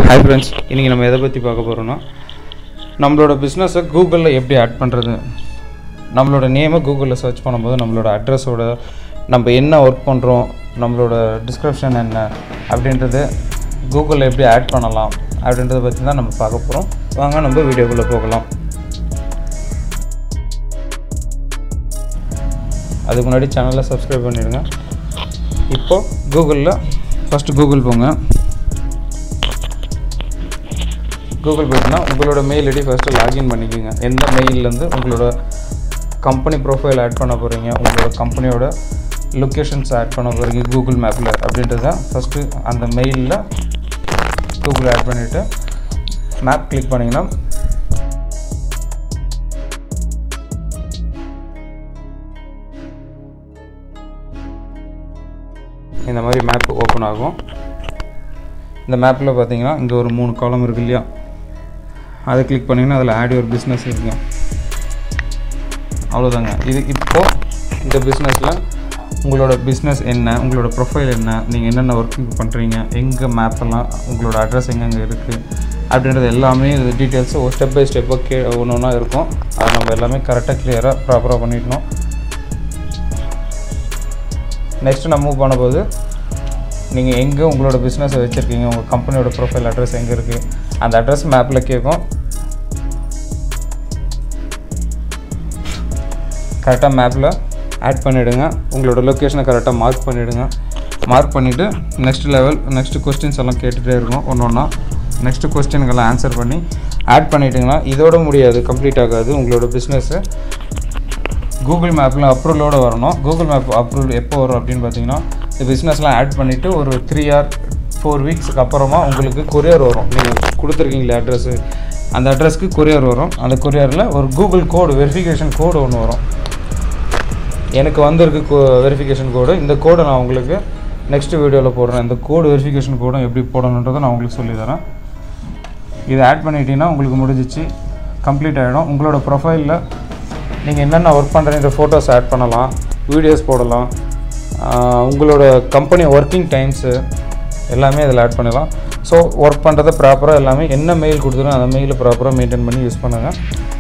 hi friends இன்றைக்கி நம்ம எதை பற்றி பார்க்க போகிறோன்னா நம்மளோட பிஸ்னஸை கூகுளில் எப்படி ஆட் பண்ணுறது நம்மளோட நேமை கூகுளில் சர்ச் பண்ணும்போது நம்மளோட அட்ரஸோட நம்ம என்ன ஒர்க் பண்ணுறோம் நம்மளோட டிஸ்கிரிப்ஷன் என்ன அப்படின்றது கூகுளில் எப்படி ஆட் பண்ணலாம் அப்படின்றத பற்றி தான் நம்ம பார்க்க போகிறோம் வாங்க நம்ம வீடியோக்குள்ளே போகலாம் அதுக்கு முன்னாடி சேனலை சப்ஸ்கிரைப் பண்ணிடுங்க இப்போது கூகுளில் ஃபஸ்ட்டு கூகுள் போங்க கூகுள் போய்ட்டுனா உங்களோட மெயில் ஐடி ஃபஸ்ட்டு லாகின் பண்ணிக்கோங்க எந்த மெயிலேருந்து உங்களோட கம்பெனி ப்ரொஃபைல் ஆட் பண்ண போகிறீங்க உங்களோட கம்பெனியோட லொக்கேஷன்ஸ் ஆட் பண்ண போகிறீங்க கூகுள் மேப்பில் அப்படின்றது தான் ஃபஸ்ட்டு அந்த மெயிலில் கூகுள் ஆட் பண்ணிவிட்டு மேப் கிளிக் பண்ணிங்கன்னா இந்த மாதிரி மேப் ஓப்பன் ஆகும் இந்த மேப்பில் பார்த்தீங்கன்னா இங்கே ஒரு மூணு காலம் இருக்கு இல்லையா அதை கிளிக் பண்ணிங்கன்னா அதில் ஆட் ஒரு பிஸ்னஸ் இருக்குங்க அவ்வளோதாங்க இது இப்போது இந்த பிஸ்னஸில் உங்களோட பிஸ்னஸ் என்ன உங்களோட ப்ரொஃபைல் என்ன நீங்கள் என்னென்ன ஒர்க்கிங் பண்ணுறீங்க எங்கே மேப்பெல்லாம் உங்களோட அட்ரஸ் எங்கெங்கே இருக்குது அப்படின்றது எல்லாமே இது டீட்டெயில்ஸு ஒரு ஸ்டெப் பை ஸ்டெப்பாக கே ஒன்று ஒன்றா இருக்கும் அதை நம்ம எல்லாமே கரெக்டாக கிளியராக ப்ராப்பராக பண்ணிடணும் நெக்ஸ்ட்டு நான் மூவ் பண்ணும்போது நீங்கள் எங்கே உங்களோட பிஸ்னஸை வச்சுருக்கீங்க உங்கள் கம்பெனியோட ப்ரொஃபைல் அட்ரஸ் எங்கே இருக்குது அந்த அட்ரஸ் மேப்பில் கேட்கும் கரெக்டாக மேப்பில் ஆட் பண்ணிவிடுங்க உங்களோட லொக்கேஷனை கரெக்டாக மார்க் பண்ணிவிடுங்க மார்க் பண்ணிவிட்டு நெக்ஸ்ட் லெவல் நெக்ஸ்ட்டு கொஸ்டின்ஸ் எல்லாம் கேட்டுகிட்டே இருக்கும் ஒன்று ஒன்றா நெக்ஸ்ட்டு கொஸ்டினுக்கெல்லாம் ஆன்சர் பண்ணி ஆட் பண்ணிட்டீங்கன்னா இதோட முடியாது கம்ப்ளீட் ஆகாது உங்களோட பிஸ்னஸ்ஸு கூகுள் மேப்பில் அப்ரூவலோடு வரணும் கூகுள் மேப் அப்ரூவல் எப்போ வரும் அப்படின்னு பார்த்தீங்கன்னா இந்த பிஸ்னஸ்லாம் ஆட் பண்ணிவிட்டு ஒரு த்ரீ ஆர் ஃபோர் வீக்ஸுக்கு அப்புறமா உங்களுக்கு கொரியர் வரும் நீங்கள் கொடுத்துருக்கீங்களே அட்ரஸ்ஸு அந்த அட்ரஸ்க்கு கொரியர் வரும் அந்த கொரியரில் ஒரு கூகுள் கோடு வெரிஃபிகேஷன் கோடு ஒன்று வரும் எனக்கு வந்திருக்கு கோ வெரிஃபிகேஷன் கோடு இந்த கோடை நான் உங்களுக்கு நெக்ஸ்ட் வீடியோவில் போடுறேன் இந்த கோடு வெரிஃபிகேஷன் கோடும் எப்படி போடணுன்றதை நான் உங்களுக்கு சொல்லித்தரேன் இதை ஆட் பண்ணிட்டீங்கன்னா உங்களுக்கு முடிஞ்சிச்சு கம்ப்ளீட் ஆகிடும் உங்களோட ப்ரொஃபைலில் நீங்கள் என்னென்ன ஒர்க் பண்ணுறீங்க ஃபோட்டோஸ் ஆட் பண்ணலாம் வீடியோஸ் போடலாம் ஆஹ் உங்களோட கம்பெனி ஒர்க்கிங் டைம்ஸு எல்லாமே இதில் ஆட் பண்ணலாம் ஸோ ஒர்க் பண்ணுறதை ப்ராப்பராக எல்லாமே என்ன மெயில் கொடுத்துரும் அந்த மெயிலை ப்ராப்பராக மெயின்டைன் பண்ணி யூஸ் பண்ணுங்கள்